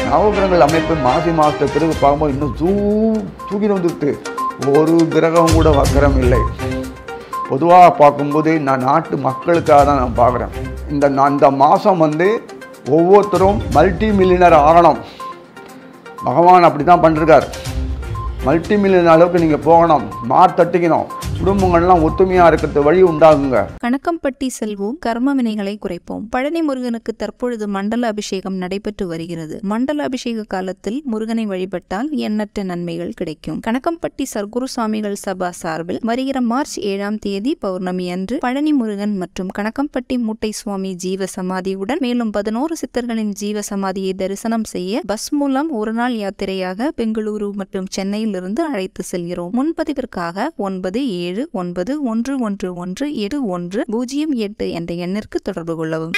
நவகிரகங்கள் அமைப்பு மாசி மாதத்தை பிறகு பார்க்கும்போது இன்னும் தூ தூக்கிட்டு வந்துட்டு ஒரு கிரகம் கூட வக்கரம் இல்லை பொதுவாக பார்க்கும்போது நான் நாட்டு மக்களுக்காக தான் நான் பார்க்குறேன் இந்த நான் இந்த மாதம் வந்து ஒவ்வொருத்தரும் மல்டி மில்லியனர் ஆகணும் பகவான் அப்படி தான் பண்ணிருக்கார் மல்டி மில்லியன் அளவுக்கு நீங்கள் போகணும் மார் தட்டிக்கணும் குடும்பங்கள்லாம் ஒத்துமையாக இருக்கிறது வழி உண்டாகுங்க கணக்கம்பட்டி செல்வோம் கர்ம வினைகளை குறைப்போம் பழனி முருகனுக்கு தற்பொழுது மண்டல அபிஷேகம் நடைபெற்று வருகிறது மண்டல அபிஷேக காலத்தில் முருகனை வழிபட்டால் எண்ணற்ற நன்மைகள் கிடைக்கும் கணக்கம்பட்டி சர்க்குரு சுவாமிகள் சபா சார்பில் வருகிற மார்ச் ஏழாம் தேதி பௌர்ணமி அன்று பழனி முருகன் மற்றும் கணக்கம்பட்டி மூட்டை சுவாமி ஜீவ சமாதியுடன் மேலும் பதினோரு சித்தர்களின் ஜீவ சமாதியை தரிசனம் செய்ய பஸ் மூலம் ஒரு நாள் யாத்திரையாக பெங்களூரு மற்றும் சென்னையிலிருந்து அழைத்து செல்கிறோம் முன்பதிவிற்காக ஒன்பது ஏழு ஒன்பது ஒன்று ஒன்று ஒன்று எட்டு ஒன்று பூஜ்ஜியம் எட்டு என்ற எண்ணிற்கு தொடர்பு கொள்ளவும்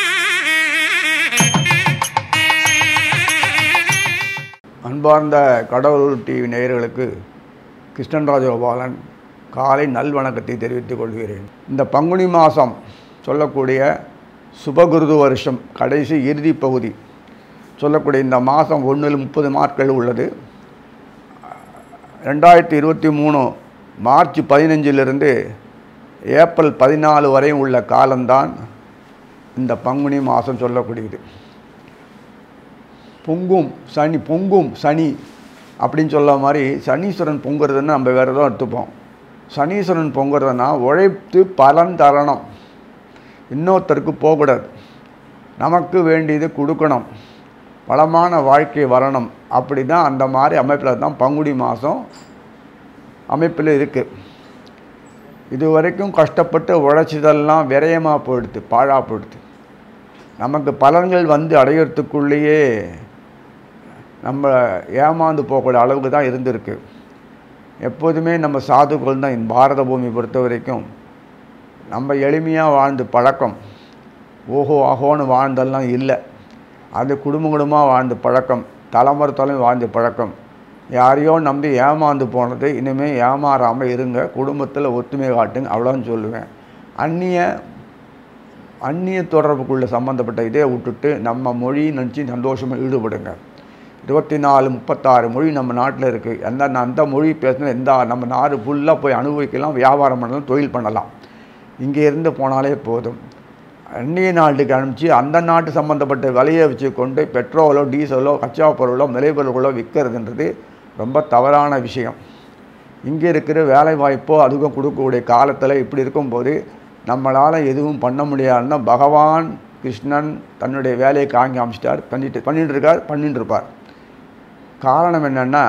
அன்பார்ந்த கடவுள் டிவி நேயர்களுக்கு கிருஷ்ணன் ராஜகோபாலன் காலை நல்வணக்கத்தை தெரிவித்துக் கொள்கிறேன் இந்த பங்குனி மாதம் சொல்லக்கூடிய சுபகுருது வருஷம் கடைசி இறுதி பகுதி சொல்லக்கூடிய இந்த மாதம் ஒன்றில் முப்பது நாட்கள் உள்ளது ரெண்டாயிரத்தி இருபத்தி மூணு மார்ச் பதினஞ்சிலிருந்து ஏப்ரல் பதினாலு வரையும் உள்ள காலம்தான் இந்த பங்குனி மாதம் சொல்லக்கூடியது பொங்கும் சனி பொங்கும் சனி அப்படின்னு சொல்ல மாதிரி சனீஸ்வரன் பொங்குறதுன்னு நம்ம வேறு எதுவும் எடுத்துப்போம் சனீஸ்வரன் பொங்குறதுன்னா உழைத்து பலன் தரணும் இன்னொருத்தருக்கு போகக்கூடாது நமக்கு வேண்டியது கொடுக்கணும் வளமான வாழ்க்கை வரணும் அப்படி தான் அந்த மாதிரி அமைப்பில் தான் பங்குனி மாதம் அமைப்பில் இருக்குது இது வரைக்கும் கஷ்டப்பட்டு உழைச்சதெல்லாம் விரயமாக போயிடுது பாழாக போயிடுது நமக்கு பலன்கள் வந்து அடையிறதுக்குள்ளேயே நம்ம ஏமாந்து போகக்கூடிய அளவுக்கு தான் இருந்திருக்கு எப்போதுமே நம்ம சாதுக்கள் தான் இந்த பாரத பூமி பொறுத்த வரைக்கும் நம்ம எளிமையாக வாழ்ந்து பழக்கம் ஓஹோ ஆஹோன்னு வாழ்ந்தெல்லாம் இல்லை அது குடும்ப குடும்பமாக வாழ்ந்து பழக்கம் தலைமுறை தலைமை வாழ்ந்து பழக்கம் யாரையோ நம்பி ஏமாந்து போனது இனிமேல் ஏமாறாமல் இருங்க குடும்பத்தில் ஒத்துமை காட்டுங்க அவ்வளோன்னு சொல்லுவேன் அந்நிய அந்நிய தொடர்புக்குள்ள சம்மந்தப்பட்ட இதை விட்டுட்டு நம்ம மொழி நினச்சி சந்தோஷமாக ஈடுபடுங்க இருபத்தி நாலு முப்பத்தாறு மொழி நம்ம நாட்டில் இருக்குது எந்த அந்த மொழி பேசினா எந்த நம்ம நாடு ஃபுல்லாக போய் அனுபவிக்கலாம் வியாபாரம் பண்ணலாம் தொழில் பண்ணலாம் இங்கே இருந்து போனாலே போதும் அந்நிய நாட்டுக்கு அனுப்பிச்சு அந்த நாட்டு சம்மந்தப்பட்ட விலையை வச்சு கொண்டு பெட்ரோலோ டீசலோ கச்சா பொருளோ விளைபொருள்களோ விற்கிறதுன்றது ரொம்ப தவறான விஷயம் இங்கே இருக்கிற வேலை வாய்ப்போ அதுக்கும் கொடுக்கக்கூடிய காலத்தில் இப்படி இருக்கும்போது நம்மளால் எதுவும் பண்ண முடியாதுன்னா பகவான் கிருஷ்ணன் தன்னுடைய வேலையை காங்கி அமைச்சிட்டார் பண்ணிட்டு பண்ணிட்டு இருக்கார் பண்ணிட்டு இருப்பார் காரணம் என்னென்னா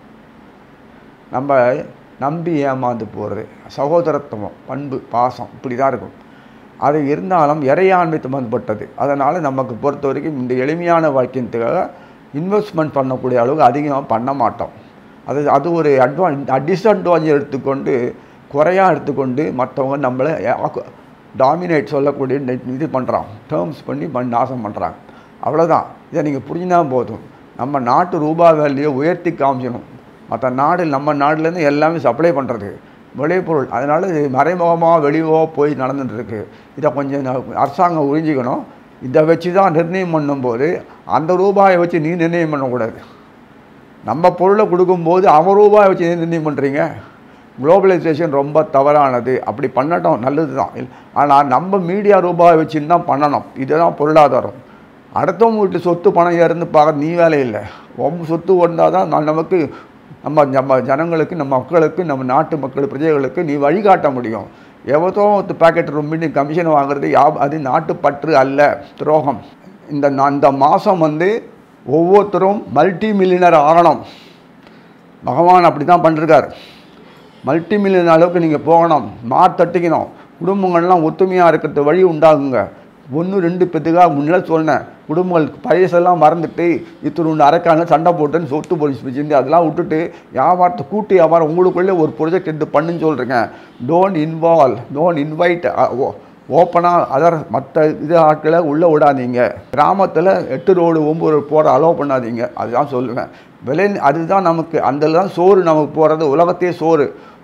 நம்ம நம்பி ஏமாந்து போகிறது சகோதரத்துவம் பண்பு பாசம் இப்படி தான் இருக்கும் அது இருந்தாலும் இறையாண்மை சம்பந்தப்பட்டது அதனால் நமக்கு பொறுத்த வரைக்கும் இந்த எளிமையான வாழ்க்கைக்காக இன்வெஸ்ட்மெண்ட் பண்ணக்கூடிய அளவுக்கு அதிகமாக பண்ண மாட்டோம் அது அது ஒரு அட்வான் டிஸ்அட்வான்டேஜ் எடுத்துக்கொண்டு குறையாக எடுத்துக்கொண்டு மற்றவங்க நம்மளை டாமினேட் சொல்லக்கூடிய நெ- இது பண்ணுறான் டேர்ம்ஸ் பண்ணி பண்ணி நாசம் பண்ணுறாங்க அவ்வளோதான் இதை நீங்கள் புரிஞ்சுனா போதும் நம்ம நாட்டு ரூபா வேல்யூ உயர்த்தி காமிக்கணும் மற்ற நாடு நம்ம நாடுலேருந்து எல்லாமே சப்ளை பண்ணுறது விளைபொருள் அதனால் இது மறைமுகமாக வெளியவோ போய் நடந்துட்டு இருக்கு இதை கொஞ்சம் ந- அரசாங்கம் உறிஞ்சிக்கணும் இதை வச்சு தான் நிர்ணயம் பண்ணும்போது அந்த ரூபாயை வச்சு நீ நிர்ணயம் பண்ணக்கூடாது நம்ம பொருளை கொடுக்கும்போது அவன் ரூபாயை வச்சு ஏன் நிர்ணயம் பண்ணுறீங்க குளோபலைசேஷன் ரொம்ப தவறானது அப்படி பண்ணட்டும் நல்லது தான் ஆனால் நம்ம மீடியா ரூபாயை வச்சுன்னு தான் பண்ணணும் இதுதான் பொருளாதாரம் அடுத்தவங்க வீட்டு சொத்து பணம் இருந்து பார்க்க நீ வேலை இல்லை உன் சொத்து வந்தால் தான் நான் நமக்கு நம்ம நம்ம ஜனங்களுக்கு நம்ம மக்களுக்கு நம்ம நாட்டு மக்கள் பிரஜைகளுக்கு நீ வழிகாட்ட முடியும் எவதோ ஒரு பேக்கெட் ரொம்ப நீ கமிஷன் வாங்குறது யா அது நாட்டு பற்று அல்ல துரோகம் இந்த நான் இந்த மாதம் வந்து ஒவ்வொருத்தரும் மல்டி மில்லியனர் ஆகணும் பகவான் அப்படி தான் பண்ணிருக்கார் மல்டி மில்லியன் அளவுக்கு நீங்கள் போகணும் மார் தட்டிக்கணும் குடும்பங்கள்லாம் ஒத்துமையாக இருக்கிறது வழி உண்டாகுங்க ஒன்று ரெண்டு பேத்துக்காக முன்னாடி சொன்னேன் குடும்பங்கள் பழசெல்லாம் மறந்துட்டு இத்தனை அரைக்கான சண்டை போட்டுன்னு சொத்து போலீஸ் வச்சுருந்து அதெல்லாம் விட்டுட்டு வியாபாரத்தை கூட்டி வியாபாரம் உங்களுக்குள்ளே ஒரு ப்ரொஜெக்ட் எடுத்து பண்ணுன்னு சொல்கிறேங்க டோன்ட் இன்வால்வ் டோன்ட் இன்வைட் ஓப்பனாக அதர் மற்ற இது ஆட்களை உள்ளே விடாதீங்க கிராமத்தில் எட்டு ரோடு ஒம்பது ரோடு போகிற அலோவ் பண்ணாதீங்க அதுதான் சொல்லுவேன் விலை அதுதான் நமக்கு அந்த தான் சோறு நமக்கு போகிறது உலகத்தையே சோறு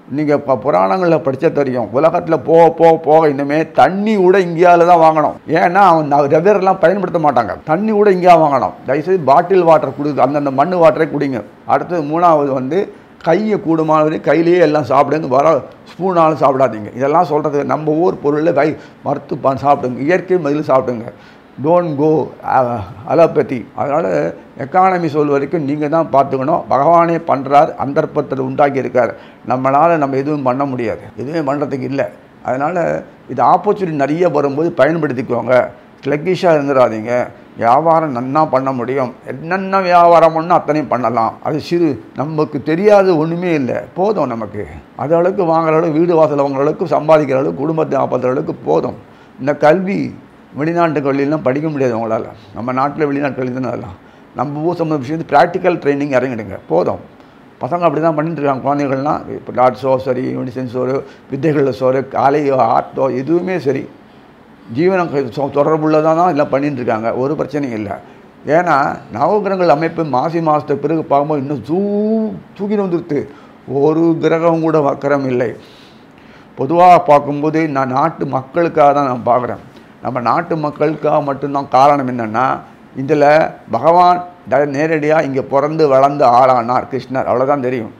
நீங்கள் இப்போ புராணங்களில் படிச்ச தெரியும் உலகத்தில் போக போக போக இன்னுமே தண்ணி கூட இந்தியாவில் தான் வாங்கணும் ஏன்னா அவன் ரெவரெல்லாம் பயன்படுத்த மாட்டாங்க தண்ணி கூட இங்கேயா வாங்கணும் தயவுசெய்து பாட்டில் வாட்டர் குடி அந்தந்த மண் வாட்டரை குடிங்க அடுத்தது மூணாவது வந்து கையை கூடுமான வரைக்கும் கையிலேயே எல்லாம் சாப்பிடுங்க வர ஸ்பூனாலும் சாப்பிடாதீங்க இதெல்லாம் சொல்கிறது நம்ம ஊர் பொருளில் கை மறுத்து பா- சாப்பிடுங்க இயற்கை மதில் சாப்பிடுங்க டோன்ட் கோ அலோபதி அதனால் எக்கானமி சொல் வரைக்கும் நீங்கள் தான் பார்த்துக்கணும் பகவானே பண்ணுறார் அந்தர்ப்பத்தில் உண்டாக்கி இருக்கார் நம்மளால் நம்ம எதுவும் பண்ண முடியாது எதுவுமே பண்ணுறதுக்கு இல்லை அதனால் இது ஆப்பர்ச்சுனிட்டி நிறைய வரும்போது பயன்படுத்திக்கோங்க ஸ்லக்கிஷாக இருந்துடாதீங்க வியாபாரம் நன்னா பண்ண முடியும் என்னென்ன வியாபாரம் பண்ணால் அத்தனையும் பண்ணலாம் அது சிறு நமக்கு தெரியாத ஒன்றுமே இல்லை போதும் நமக்கு அது அளவுக்கு வாங்குற அளவுக்கு வீடு வாசல் வாங்குற அளவுக்கு சம்பாதிக்கிற அளவுக்கு குடும்பத்தை காப்பாற்றுற அளவுக்கு போதும் இந்த கல்வி வெளிநாட்டு கல்வியெல்லாம் படிக்க முடியாது உங்களால் நம்ம நாட்டில் வெளிநாட்டு கல்வி தானே அதெல்லாம் நம்ம ஊர் சம்மந்த விஷயத்து ப்ராக்டிக்கல் ட்ரைனிங் இறங்கிடுங்க போதும் பசங்க அப்படி தான் பண்ணிட்டு இருக்காங்க குழந்தைகள்லாம் இப்போ டாட்ஸோ சரி மெடிசன் சோறு வித்தைகளில் சோறு காலையோ ஆர்ட்டோ எதுவுமே சரி ஜீவனம் சொ- தொடர்புள்ளதாக தான் எல்லாம் பண்ணிட்டு இருக்காங்க ஒரு பிரச்சனையும் இல்லை ஏன்னா நவகிரகங்கள் அமைப்பு மாசி மாதத்துக்கு பிறகு பார்க்கும்போது இன்னும் தூ தூக்கிட்டு வந்துருது ஒரு கிரகம் கூட வக்கரம் இல்லை பொதுவாக பார்க்கும்போது நான் நாட்டு மக்களுக்காக தான் நான் பார்க்குறேன் நம்ம நாட்டு மக்களுக்காக மட்டும்தான் காரணம் என்னென்னா இதில் பகவான் ட நேரடியாக இங்கே பிறந்து வளர்ந்து ஆளானார் கிருஷ்ணர் அவ்வளோதான் தெரியும்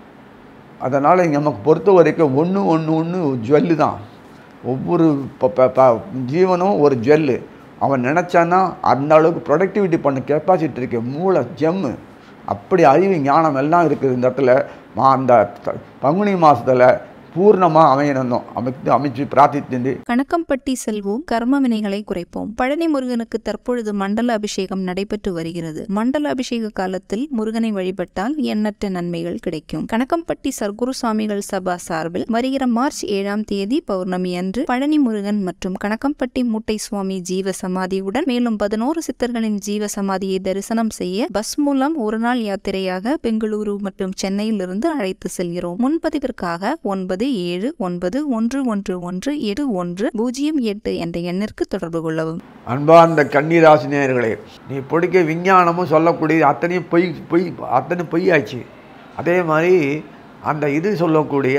அதனால் நமக்கு பொறுத்த வரைக்கும் ஒன்று ஒன்று ஒன்று ஜுவல்லு தான் ஒவ்வொரு ப- ப- ப- ஜீவனும் ஒரு ஜுவல்லு அவன் நினச்சான்னா அந்த அளவுக்கு ப்ரொடக்டிவிட்டி பண்ண கெப்பாசிட்டி இருக்கு மூளை ஜெம்மு அப்படி அறிவு ஞானம் எல்லாம் இருக்குது இந்த இடத்துல மா அந்த த- பங்குனி மாதத்தில் பூர்ணமாக அமையணும் அமைத்து அமைச்சு பிரார்த்தித்து கணக்கம்பட்டி செல்வோம் கர்ம வினைகளை குறைப்போம் பழனி முருகனுக்கு தற்பொழுது மண்டல அபிஷேகம் நடைபெற்று வருகிறது மண்டல அபிஷேக காலத்தில் முருகனை வழிபட்டால் எண்ணற்ற நன்மைகள் கிடைக்கும் கணக்கம்பட்டி சர்க்குரு சுவாமிகள் சபா சார்பில் வருகிற மார்ச் ஏழாம் தேதி பௌர்ணமி அன்று பழனி முருகன் மற்றும் கணக்கம்பட்டி மூட்டை சுவாமி ஜீவ சமாதியுடன் மேலும் பதினோரு சித்தர்களின் ஜீவ சமாதியை தரிசனம் செய்ய பஸ் மூலம் ஒரு நாள் யாத்திரையாக பெங்களூரு மற்றும் சென்னையிலிருந்து அழைத்து செல்கிறோம் முன்பதிவிற்காக ஒன்பது ஏழு ஒன்பது ஒன்று ஒன்று ஒன்று எட்டு ஒன்று பூஜ்ஜியம் எட்டு என்ற எண்ணிற்கு தொடர்பு கொள்ளவும் அன்பார்ந்த கன்னிராசினியர்களே நீ பிடிக்க விஞ்ஞானமும் சொல்லக்கூடிய அத்தனையும் பொய் பொய் அத்தனை பொய் ஆச்சு அதே மாதிரி அந்த இது சொல்லக்கூடிய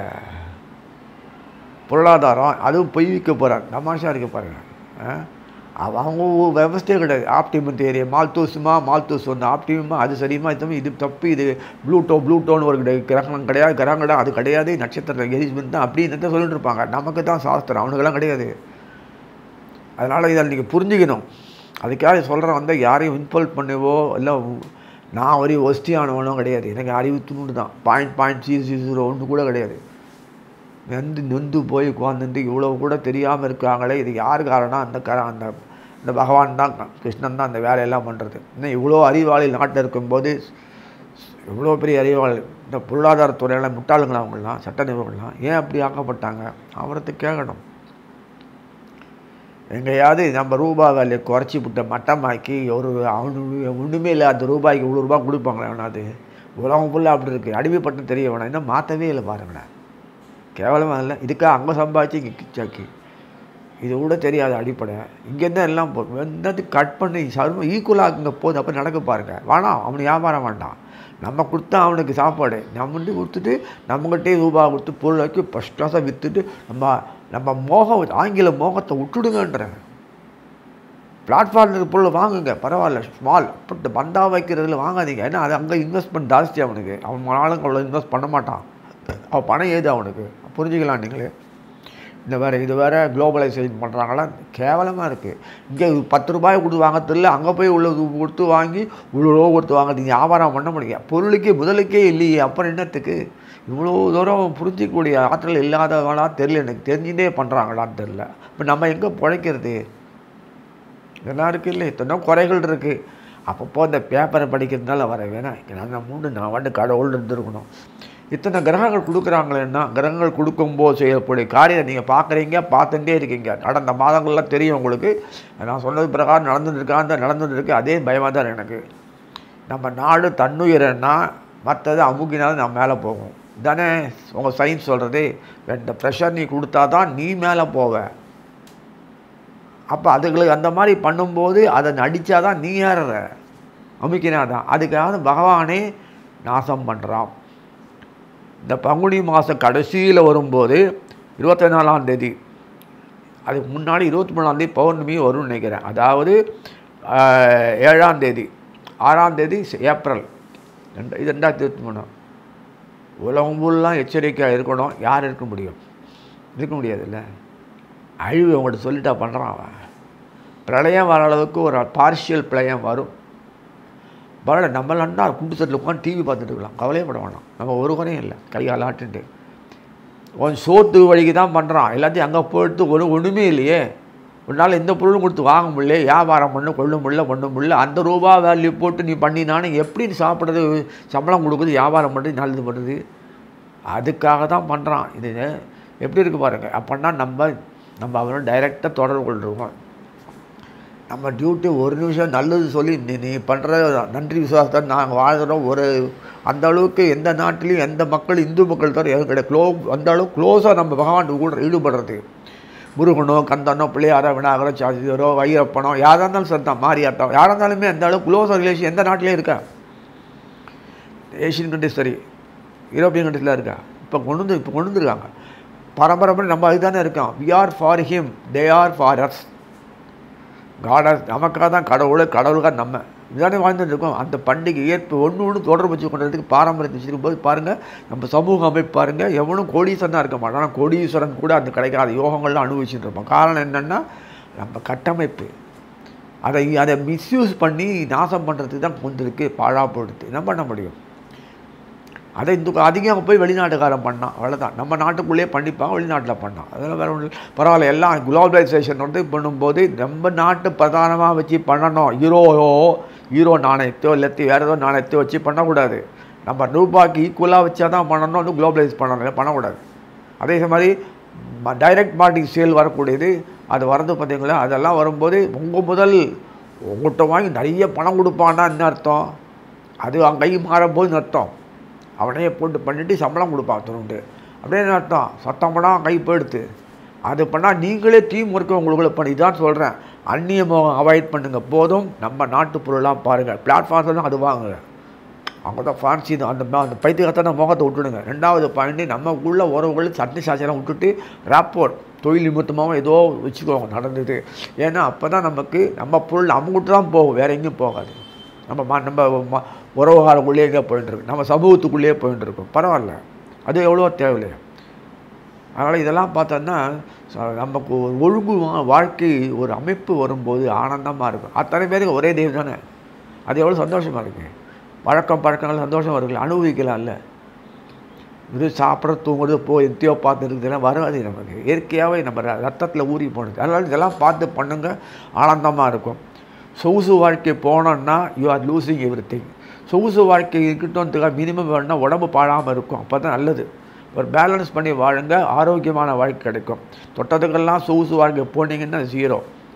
பொருளாதாரம் அதுவும் பொய் விற்க போகிறாங்க தமாஷா இருக்க பாருங்க ஆ? அவ- அவங்க ஒரு விவஸ்தையே கிடையாது ஆப்டிமம் தேரிய மால்தூசுமா மால்தூஸ் ஒன்று ஆப்டிமமா அது சரியுமா இது இது தப்பு இது ப்ளூட்டோ ப்ளூட்டோன்னு ஒரு கிடையாது கிரகணம் கிடையாது கிரகம் கிடையாது அது கிடையாது நட்சத்திரம் எரிஸ்மெண்ட் தான் அப்படின்னு தான் சொல்லிட்டு இருப்பாங்க நமக்கு தான் சாஸ்திரம் அவனுக்கெல்லாம் கிடையாது அதனால் இதை நீங்கள் புரிஞ்சுக்கணும் அதுக்காக சொல்கிறேன் வந்து யாரையும் இன்சல்ட் பண்ணவோ இல்லை நான் ஒரு ஒஸ்தியானவனோ கிடையாது எனக்கு அறிவு துண்டு தான் பாயிண்ட் பாயிண்ட் ஜீரோ ஜீரோ ஒன்று கூட கிடையாது நொந்து நொந்து போய் உட்காந்துட்டு இவ்வளோ கூட தெரியாமல் இருக்காங்களே இது யார் காரணம் அந்த கர அந்த இந்த பகவான் தான் கிருஷ்ணன் தான் அந்த வேலையெல்லாம் பண்ணுறது இன்னும் இவ்வளோ அறிவாளி நாட்டில் இருக்கும்போது இவ்வளோ பெரிய அறிவாளி இந்த பொருளாதாரத்துறையில் முட்டாளுங்களா அவங்களாம் சட்ட நிபுணர்கள்லாம் ஏன் அப்படி ஆக்கப்பட்டாங்க அவரத்தை கேட்கணும் எங்கேயாவது நம்ம ரூபா வேலையை குறைச்சி விட்ட மட்டமாக்கி ஒரு அவனு ஒன்றுமே இல்லை அந்த ரூபாய்க்கு இவ்வளோ ரூபா கொடுப்பாங்களே அவனாது உலகம் ஃபுல்லாக அப்படி இருக்குது அடிமைப்பட்டு தெரிய வேணாம் இன்னும் மாற்றவே இல்லை பாருங்களேன் கேவலமாக இல்லை இதுக்காக அங்கே சம்பாதிச்சு இங்கே கிச்சாக்கி இது கூட தெரியாது அடிப்படை இங்கேருந்து எல்லாம் போ வெந்தது கட் பண்ணி சர்வ ஈக்குவலாகுங்க போது அப்போ நடக்க பாருங்க வேணாம் அவனுக்கு வியாபாரம் வேண்டாம் நம்ம கொடுத்தா அவனுக்கு சாப்பாடு நம்ம வந்து கொடுத்துட்டு நம்மகிட்டே ரூபா கொடுத்து பொருள் வைக்கி ஃபஸ்ட் கிளாஸாக விற்றுட்டு நம்ம நம்ம மோகம் ஆங்கில மோகத்தை விட்டுடுங்கன்றேன் பிளாட்ஃபார்மில் பொருள் வாங்குங்க பரவாயில்ல ஸ்மால் பட் பந்தா வைக்கிறதுல வாங்காதீங்க ஏன்னா அது அங்கே இன்வெஸ்ட்மெண்ட் ஜாஸ்தி அவனுக்கு அவன் ஆளுங்க அவ்வளோ இன்வெஸ்ட் பண்ண மாட்டான் அவன் பணம் ஏது அவனுக்கு புரிஞ்சுக்கலாம் நீங்களே இந்த வேறு இது வேறு குளோபலைசேஷன் பண்ணுறாங்களா கேவலமாக இருக்குது இங்கே பத்து ரூபாய் கொடுத்து வாங்கறதில்ல அங்கே போய் உள்ள கொடுத்து வாங்கி இவ்வளோ கொடுத்து வாங்குறது வியாபாரம் பண்ண முடியும் பொருளுக்கே முதலுக்கே இல்லையே அப்புறம் என்னத்துக்கு இவ்வளோ தூரம் புரிஞ்சிக்கக்கூடிய ஆற்றல் இல்லாதவங்களா தெரியல எனக்கு தெரிஞ்சுட்டே பண்ணுறாங்களான்னு தெரில இப்போ நம்ம எங்கே பிழைக்கிறது இதெல்லாம் இருக்குது இல்லை எத்தனை குறைகள் இருக்குது அப்பப்போ இந்த பேப்பரை படிக்கிறதுனால வர வேணாம் நான் மூணு நான் வந்து கடவுள் இருந்திருக்கணும் இத்தனை கிரகங்கள் கொடுக்குறாங்களேன்னா கிரகங்கள் கொடுக்கும்போது செய்யக்கூடிய காரியம் நீங்கள் பார்க்குறீங்க பார்த்துட்டே இருக்கீங்க நடந்த மாதங்கள்லாம் தெரியும் உங்களுக்கு நான் சொன்னது பிரகாரம் நடந்துட்டு இருக்கா நடந்துட்டு இருக்கு அதே பயமாக தான் இருக்கு எனக்கு நம்ம நாடு தன்னுயிரன்னா மற்றது அமுக்கினாலும் நான் மேலே போகும் தானே உங்கள் சயின்ஸ் சொல்கிறது இந்த ப்ரெஷர் நீ கொடுத்தா தான் நீ மேலே போவ அப்போ அதுங்களுக்கு அந்த மாதிரி பண்ணும்போது அதை நடித்தா தான் நீ ஏறுற அமுக்கினா தான் அதுக்காக பகவானே நாசம் பண்ணுறான் இந்த பங்குனி மாதம் கடைசியில் வரும்போது இருபத்தி நாலாம் தேதி அதுக்கு முன்னாடி இருபத்தி மூணாம் தேதி பௌர்ணமி வரும்னு நினைக்கிறேன் அதாவது ஆஹ், ஏழாம் தேதி ஆறாம் தேதி செ- ஏப்ரல் ரெண்டு இது ரெண்டாயிரத்தி இருபத்தி மூணு உலகம் ஃபுல்லாக எச்சரிக்கையாக இருக்கணும் யார் இருக்க முடியும் இருக்க முடியாதுல்ல அழிவு அவங்கள்ட்ட சொல்லிட்டா பண்ணுறான் அவன் பிரளயம் வர அளவுக்கு ஒரு பார்ஷியல் பிரளயம் வரும் பரவாயில்ல நம்ம நன்னா குண்டு சட்டில் உட்காந்து டிவி பார்த்துட்டு இருக்கலாம் கவலையே பட வேணாம் நம்ம ஒரு குறையும் இல்லை கையால் ஆட்டுன்ட்டு உன் சோத்து வழிக்கு தான் பண்ணுறான் எல்லாத்தையும் அங்கே போயிட்டு ஒரு ஒன்றுமே இல்லையே ஒரு நாள் எந்த பொருளும் கொடுத்து வாங்க முடியல வியாபாரம் பண்ண கொள்ள முடியல பண்ண முடியல அந்த ரூபா வேல்யூ போட்டு நீ பண்ணினானு எப்படி நீ சாப்பிட்றது சம்பளம் கொடுக்குறது வியாபாரம் பண்ணுறது நல்லது பண்ணுறது அதுக்காக தான் பண்ணுறான் இது எப்படி இருக்கு பாருங்க அப்படின்னா நம்ம நம்ம அவனோட டைரெக்டாக தொடர்பு கொள்கிறோம் நம்ம டியூட்டி ஒரு நிமிஷம் நல்லது சொல்லி நீ நீ பண்ணுற நன்றி விசுவாசத்தை நாங்கள் வாழ்கிறோம் ஒரு அந்த அளவுக்கு எந்த நாட்டிலையும் எந்த மக்கள் இந்து மக்கள் தவிர எதுவும் கிடையாது க்ளோ அந்த அளவுக்கு க்ளோஸாக நம்ம பகவான் கூட ஈடுபடுறது முருகனோ கந்தனோ பிள்ளையாரோ விநாயகரோ சாதிதரோ வைரப்பனோ யாராக இருந்தாலும் சரிதான் மாரியாட்டம் யாராக இருந்தாலுமே அந்த அளவுக்கு க்ளோஸாக ரிலேஷன் எந்த நாட்டிலையும் இருக்கா ஏஷியன் கண்ட்ரிஸ் சரி யூரோப்பியன் கண்ட்ரிஸில் இருக்கா இப்போ கொண்டு வந்து இப்போ கொண்டு வந்துருக்காங்க பரம்பரை நம்ம அதுதானே இருக்கோம் we are for him they are for us காடா நமக்காக தான் கடவுள் கடவுளுக்காக நம்ம இதுதானே வாழ்ந்துட்டு இருக்கோம் அந்த பண்டிகை ஏற்பு ஒன்று ஒன்று தொடர்பு வச்சு கொண்டதுக்கு பாரம்பரியத்தை வச்சுருக்கும் போது பாருங்கள் நம்ம சமூக அமைப்பு பாருங்கள் எவனும் கோடீஸ்வரனாக இருக்க மாட்டான் ஆனால் கோடீஸ்வரன் கூட அந்த கிடைக்காத யோகங்கள்லாம் அனுபவிச்சுட்டு இருப்போம் காரணம் என்னென்னா நம்ம கட்டமைப்பு அதை அதை மிஸ்யூஸ் பண்ணி நாசம் பண்ணுறதுக்கு தான் வந்திருக்கு பாழா போடுது என்ன பண்ண முடியும் அதை இந்த அதிகம் போய் வெளிநாட்டுக்காரன் பண்ணான் அவ்வளோதான் நம்ம நாட்டுக்குள்ளேயே பண்ணிப்பாங்க வெளிநாட்டில் பண்ணான் அதெல்லாம் வேறு ஒன்று பரவாயில்ல எல்லாம் குளோபலைசேஷன் வந்து பண்ணும்போது நம்ம நாட்டு பிரதானமாக வச்சு பண்ணணும் ஹீரோயோ ஹீரோ நாணயத்தையோ இல்லாட்டி வேறு ஏதோ நாணயத்தையோ வச்சு பண்ணக்கூடாது நம்ம ரூபாய்க்கு ஈக்குவலாக வச்சா தான் பண்ணணும் வந்து குளோபலைஸ் பண்ணணும் இல்லை பண்ணக்கூடாது அதே மாதிரி டைரக்ட் மார்க்கெட்டிங் சேல் வரக்கூடியது அது வரது பார்த்தீங்களா அதெல்லாம் வரும்போது உங்கள் முதல் உங்கள்கிட்ட வாங்கி நிறைய பணம் கொடுப்பான்னா என்ன அர்த்தம் அது அவன் கை மாறும்போது அர்த்தம் அவனையே போட்டு பண்ணிட்டு சம்பளம் கொடுப்பான் துணுண்டு அப்படியே என்ன அர்த்தம் சத்தம் பண்ணால் கை போயிடுத்து அது பண்ணால் நீங்களே டீம் ஒர்க்கை உங்களுக்குள்ள பண்ணி இதான் சொல்கிறேன் அந்நிய மோகம் அவாய்ட் பண்ணுங்கள் போதும் நம்ம நாட்டு பொருளாக பாருங்கள் பிளாட்ஃபார்ம்ஸ்லாம் அது வாங்குங்க அவங்க தான் ஃபான்சி தான் அந்த ம- அந்த பைத்தியகத்தான முகத்தை விட்டுடுங்க ரெண்டாவது பாயிண்ட் நமக்குள்ள உறவுகள் சட்னி சாச்சலாம் விட்டுட்டு ராப்போர்ட் தொழில் நிமித்தமாகவும் ஏதோ வச்சுக்கோங்க நடந்தது ஏன்னா அப்போ தான் நமக்கு நம்ம பொருள் அவங்ககிட்ட தான் போகும் வேறு எங்கேயும் போகாது நம்ம ம- நம்ம ம- உறவுகாரக்குள்ளேயே எங்கே போயிட்டு இருக்கு நம்ம சமூகத்துக்குள்ளேயே போயிட்டு இருக்கோம் பரவாயில்ல அது எவ்வளோ தேவையில்லை அதனால் இதெல்லாம் பார்த்தோன்னா ச- நமக்கு ஒரு ஒழுங்கு வா- வாழ்க்கை ஒரு அமைப்பு வரும்போது ஆனந்தமாக இருக்கும் அத்தனை பேருக்கு ஒரே தெய்வம் தானே அது எவ்வளோ சந்தோஷமாக இருக்கு பழக்கம் பழக்கங்கள் சந்தோஷம் இருக்குல்ல அனுபவிக்கலாம்ல இது சாப்பிட்ற தூங்குறது போ எத்தையோ பார்த்து இருக்குதுலாம் வராது நமக்கு இயற்கையாகவே நம்ம ர- ரத்தத்தில் ஊறி போனது அதனால் இதெல்லாம் பார்த்து பண்ணுங்க ஆனந்தமாக இருக்கும் சொகுசு வாழ்க்கை போனோன்னா you are losing everything சொகுசு வாழ்க்கை இருக்கட்டும்ன்றதுக்காக மினிமம் வேணும்னா உடம்பு பாழாமல் இருக்கும் அப்போ தான் நல்லது ஒரு பேலன்ஸ் பண்ணி வாழுங்க ஆரோக்கியமான வாழ்க்கை கிடைக்கும் தொட்டதுக்கெல்லாம் சொகுசு வாழ்க்கை போனீங்கன்னா ஜீரோ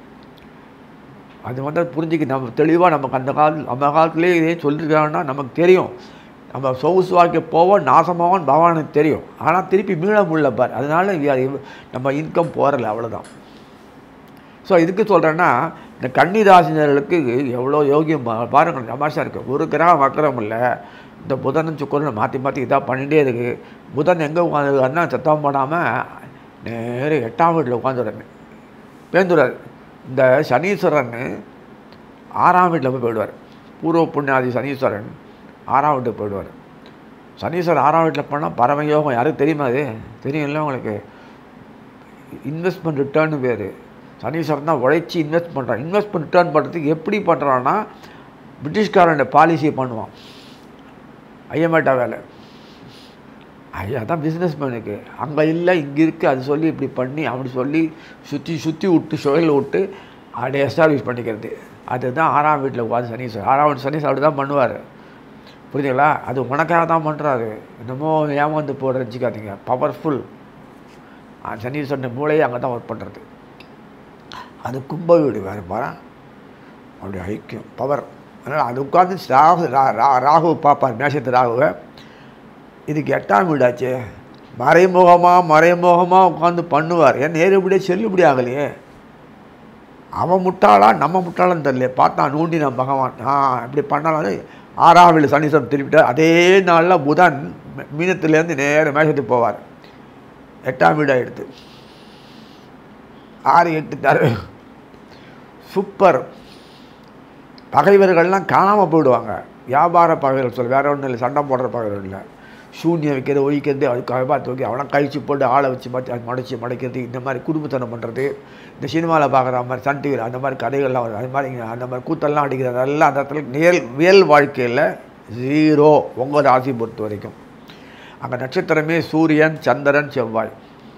அது வந்து புரிஞ்சுக்க நம்ம தெளிவாக நமக்கு அந்த கால அந்த காலத்துலேயே இதே சொல்லியிருக்காங்கன்னா நமக்கு தெரியும் நம்ம சொகுசு வாழ்க்கை போவோம் நாசமாவோம் பகவானுக்கு தெரியும் ஆனால் திருப்பி மீள முடியல பார் அதனால we are ev- நம்ம இன்கம் போகிறல அவ்வளோதான் ஸோ இதுக்கு சொல்கிறேன்னா இந்த கன்னிராசினர்களுக்கு எவ்வளோ யோகியம் பா- பாருங்க தமாஷா இருக்குது ஒரு கிரகம் வக்கரம் இல்லை இந்த புதனும் சுக்கரனும் மாற்றி மாற்றி இதாக பண்ணிகிட்டே இருக்குது புதன் எங்கே உட்காந்துருக்காருன்னா சத்தம் போடாமல் நேர எட்டாம் வீட்டில் உட்காந்துடுறாரு பேந்துறாரு இந்த சனீஸ்வரன் ஆறாம் வீட்டில் போய் போயிடுவார் பூர்வ புண்ணியாதி சனீஸ்வரன் ஆறாம் வீட்டுக்கு போயிடுவார் சனீஸ்வரன் ஆறாம் வீட்டில் போனால் பரமயோகம் யாருக்கு தெரியுமா அது தெரியும்ல உங்களுக்கு இன்வெஸ்ட்மெண்ட் ரிட்டர்னு பேர் சனீஸ்வரன் தான் உழைச்சி இன்வெஸ்ட் பண்ணுறான் இன்வெஸ்ட்மெண்ட் ரிட்டர்ன் பண்ணுறதுக்கு எப்படி பண்ணுறான்னா பிரிட்டிஷ்காரன் பாலிசி பண்ணுவான் ஐயமேட்டா வேலை ஐயா தான் பிஸ்னஸ் மேனுக்கு அங்கே இல்லை இங்கே இருக்குது அது சொல்லி இப்படி பண்ணி அப்படி சொல்லி சுற்றி சுற்றி விட்டு சுழல் விட்டு அதை எஸ்டாப்ளிஷ் பண்ணிக்கிறது அதுதான் ஆறாம் வீட்டில் உட்காந்து சனீஸ்வரன் ஆறாம் வீட்டு சனீஸ்வரன் அப்படி தான் பண்ணுவார் புரியுதுங்களா அது உனக்காக தான் பண்ணுறாரு என்னமோ ஏமாந்து போட வச்சுக்காதீங்க பவர்ஃபுல் சனீஸ்வரன் மூளையே அங்கே தான் ஒர்க் பண்ணுறது அது கும்ப வீடு வேறு பாரு அப்படி ஐக்கியம் பவர் அதனால் அது உட்காந்து ராகு ரா- ரா- ராகு பார்ப்பார் மேஷத்து ராகுவை இதுக்கு எட்டாம் வீடாச்சே மறைமுகமாக மறைமுகமாக உட்காந்து பண்ணுவார் ஏன் நேருபடியே செல்லுபடி ஆகலையே அவன் முட்டாளா நம்ம முட்டாளான்னு தெரியல பார்த்தான் நூண்டினான் பகவான் ஆ இப்படி பண்ணாலும் ஆறாம் வீடு சனீஸ்வரன் திருப்பிட்டார் அதே நாளில் புதன் மீ- மீனத்துலேருந்து நேர மேஷத்துக்கு போவார் எட்டாம் வீடு ஆகிடுது ஆறு எட்டு தர சூப்பர் பகைவர்கள்லாம் காணாமல் போயிடுவாங்க வியாபார பகைவர்கள் சொல்ல வேற ஒன்றும் இல்லை சண்டை போடுற பகைவர்கள் இல்லை சூன்யம் வைக்கிறது ஒழிக்கிறது அதுக்காக பார்த்து வைக்க அவனை கழிச்சு போட்டு ஆளை வச்சு மாற்றி அது மடைச்சி மடைக்கிறது இந்த மாதிரி குடும்பத்தனம் பண்ணுறது இந்த சினிமாவில் பார்க்குற மாதிரி சன் டிவியில் அந்த மாதிரி கதைகள்லாம் வரும் அது மாதிரி இங்க அந்த மாதிரி கூத்தெல்லாம் அடிக்கிறது அதெல்லாம் அந்த இடத்துல நேர் ரியல் வாழ்க்கையில் ஜீரோ உங்கள் ராசி பொறுத்த வரைக்கும் அங்கே நட்சத்திரமே சூரியன் சந்திரன் செவ்வாய்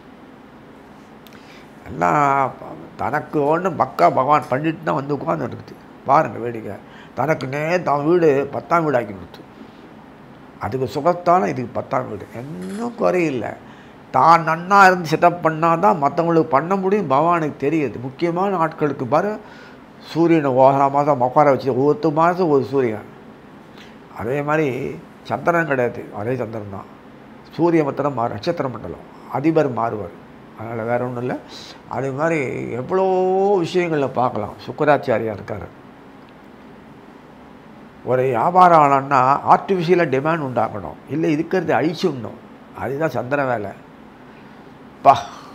எல்லாம் தனக்கு ஒன்று பக்கா பகவான் பண்ணிட்டு தான் வந்து உட்கார்ந்து இருக்குது பாருங்கள் வேடிக்கை தனக்கு நே தான் வீடு பத்தாம் வீடு ஆக்கி கொடுத்து அதுக்கு சுகத்தான இதுக்கு பத்தாம் வீடு இன்னும் குறையில்லை தான் நன்னா இருந்து செட்டப் பண்ணால் தான் மற்றவங்களுக்கு பண்ண முடியும் பகவானுக்கு தெரியுது முக்கியமான ஆட்களுக்கு பாரு சூரியனை ஓரா மாதம் உட்கார வச்சு ஒவ்வொரு மாதம் ஒரு சூரியன் அதே மாதிரி சந்திரன் கிடையாது அதே சந்திரன் தான் சூரிய மத்திரம் மாறு நட்சத்திர மண்டலம் அதிபர் மாறுவார் அதனால் வேற ஒன்றும் இல்லை அதே மாதிரி எவ்வளோ விஷயங்களில் பார்க்கலாம் சுக்கராச்சாரியா இருக்கார் ஒரு வியாபாரம் ஆனோன்னா ஆர்டிஃபிஷியலாக டிமாண்ட் உண்டாக்கணும் இல்லை இருக்கிறது அழிச்சுடணும் அதுதான் சந்திர வேலை பா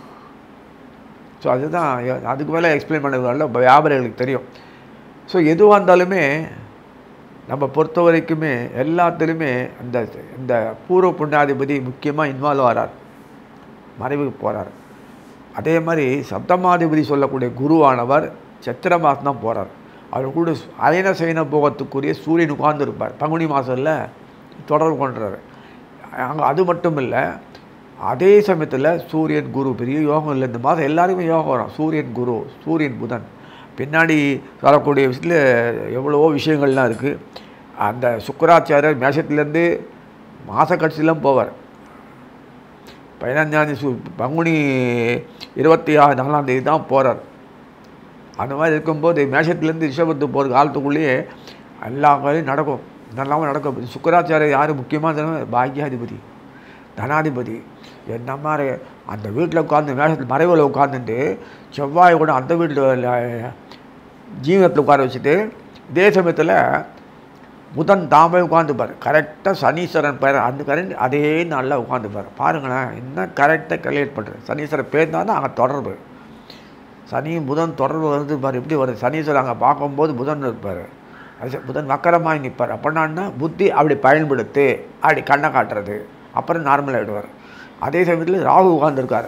ஸோ அதுதான் எ- அதுக்கு மேலே எக்ஸ்பிளைன் பண்ணதுனால வியாபாரிகளுக்கு தெரியும் ஸோ எதுவாக இருந்தாலுமே நம்ம பொறுத்த வரைக்குமே எல்லாத்துலேயுமே இந்த இந்த பூர்வ புண்ணியாதிபதி முக்கியமாக இன்வால்வ் ஆகிறார் மறைவுக்கு போகிறார் அதே மாதிரி சப்தமாதிபதி சொல்லக்கூடிய குருவானவர் சித்திர மாதம் தான் போகிறார் அவர் கூட சு- அயன சயன போகத்துக்குரிய சூரியன் உட்கார்ந்துருப்பார் பங்குனி மாதம்ல தொடர்பு கொண்டுறாரு அங்கே அது மட்டும் இல்லை அதே சமயத்தில் சூரியன் குரு பெரிய யோகம் இல்லை இந்த மாதம் எல்லாருக்குமே யோகம் வரும் சூரியன் குரு சூரியன் புதன் பின்னாடி வரக்கூடிய விஷயத்தில் எவ்வளவோ விஷயங்கள்லாம் இருக்குது அந்த சுக்கராச்சாரியர் மேஷத்துலேருந்து மாத கட்சியெலாம் போவார் பதினஞ்சாந்தேதி சு பங்குனி இருபத்தி ஆறு நாலாம் தேதி தான் போகிறார் அந்த மாதிரி இருக்கும்போது மேஷத்துலேருந்து ரிஷபத்துக்கு போகிற காலத்துக்குள்ளேயே எல்லா காலையும் நடக்கும் நல்லாவும் நடக்கும் சுக்கராச்சாரியர் யார் முக்கியமாக பாக்கியாதிபதி தனாதிபதி என்ன மாதிரி அந்த வீட்டில் உட்காந்து மேஷத்தில் மறைவில் உட்காந்துட்டு செவ்வாய் கூட அந்த வீட்டில் ஜீவனத்தில் உட்கார வச்சுட்டு இதே சமயத்தில் புதன் தாமே உட்காந்துப்பார் கரெக்டாக சனீஸ்வரன் பேர் அந்த கரண்ட் அதே நாளில் உட்காந்துப்பார் பாருங்களேன் என்ன கரெக்டாக கல்யாணம் பண்ணுறேன் சனீஸ்வரன் பேர் தான் அங்கே தொடர்பு சனியும் புதன் தொடர்பு வந்து பாரு எப்படி வருது சனீஸ்வரன் அங்கே பார்க்கும்போது புதன் இருப்பார் அது சரி, புதன் வக்கரமாக நிற்பார் அப்படின்னா புத்தி அப்படி பயன்படுத்து அப்படி கண்ணை காட்டுறது அப்புறம் நார்மல் ஆகிடுவார் அதே சமயத்தில் ராகு உட்காந்துருக்கார்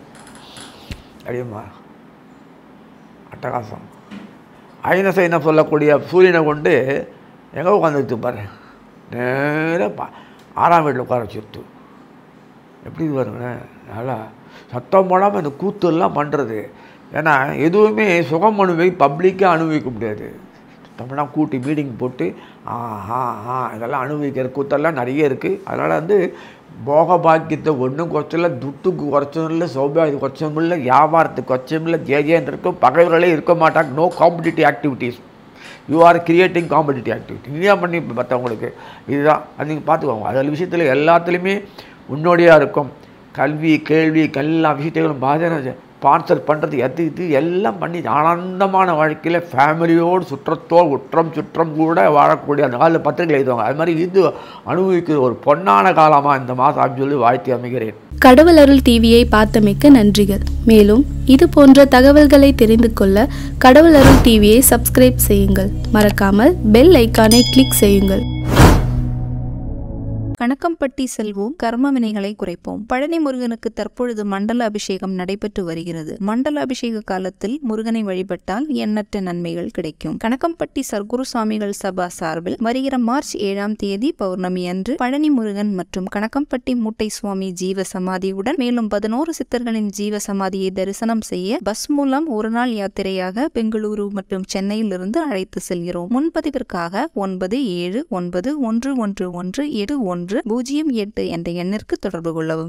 அப்படியுமா அட்டகாசம் ஐனசைன சொல்லக்கூடிய சூரியனை கொண்டு எங்கே உட்காந்துட்டு பாரு நேராக பா ஆறாம் வீட்டில் உட்கார வச்சுருத்து எப்படி இது பாருங்களேன் நல்லா சத்தம் போடாமல் இந்த கூத்துலாம் பண்ணுறது ஏன்னா எதுவுமே சுகம் அனுபவி பப்ளிக்காக அனுபவிக்க முடியாது தமிழாக கூட்டி மீட்டிங் போட்டு ஆ ஆ ஆ இதெல்லாம் அனுபவிக்கிற கூத்தெல்லாம் நிறைய இருக்குது அதனால் வந்து போக பாக்கியத்தை ஒன்றும் குறைச்சல துட்டுக்கு குறைச்சதும் இல்லை சௌபாகியத்துக்கு குறைச்சதும் இல்லை வியாபாரத்துக்கு குறைச்சதும் இல்லை ஜேஜேன்னு இருக்கும் பகைவர்களே இருக்க மாட்டாங்க no competitive activities you are creating competitive activity நீயா பண்ணி மற்றவங்களுக்கு இதுதான் அது நீங்கள் பார்த்துக்கோங்க அதில் விஷயத்தில் எல்லாத்துலேயுமே முன்னோடியாக இருக்கும் கல்வி கேள்வி எல்லா விஷயத்தையும் பாஜன ஸ்பான்சர் பண்ணுறது எது இது எல்லாம் பண்ணி ஆனந்தமான வாழ்க்கையில் ஃபேமிலியோடு சுற்றத்தோடு உற்றம் சுற்றம் கூட வாழக்கூடிய அந்த காலத்தில் பத்திரிகை எழுதுவாங்க அது மாதிரி இது அனுபவிக்கிற ஒரு பொன்னான காலமாக இந்த மாதம் அப்படின்னு சொல்லி வாழ்த்தி அமைகிறேன் கடவுள் அருள் டிவியை பார்த்தமைக்க நன்றிகள் மேலும் இது போன்ற தகவல்களை தெரிந்து கொள்ள கடவுள் அருள் டிவியை சப்ஸ்கிரைப் செய்யுங்கள் மறக்காமல் பெல் ஐக்கானை கிளிக் செய்யுங்கள் கணக்கம்பட்டி செல்வோம் கர்ம வினைகளை குறைப்போம் பழனி முருகனுக்கு தற்பொழுது மண்டல அபிஷேகம் நடைபெற்று வருகிறது மண்டல அபிஷேக காலத்தில் முருகனை வழிபட்டால் எண்ணற்ற நன்மைகள் கிடைக்கும் கணக்கம்பட்டி சர்க்குரு சுவாமிகள் சபா சார்பில் வருகிற மார்ச் ஏழாம் தேதி பௌர்ணமி அன்று பழனி முருகன் மற்றும் கணக்கம்பட்டி மூட்டை சுவாமி ஜீவ சமாதியுடன் மேலும் பதினோரு சித்தர்களின் ஜீவ சமாதியை தரிசனம் செய்ய பஸ் மூலம் ஒரு நாள் யாத்திரையாக பெங்களூரு மற்றும் சென்னையிலிருந்து அழைத்து செல்கிறோம் முன்பதிவிற்காக ஒன்பது ஏழு ஒன்பது ஒன்று ஒன்று ஒன்று எட்டு ஒன்று பூஜ்ஜியம் எட்டு என்ற எண்ணிற்கு தொடர்பு கொள்ளவும்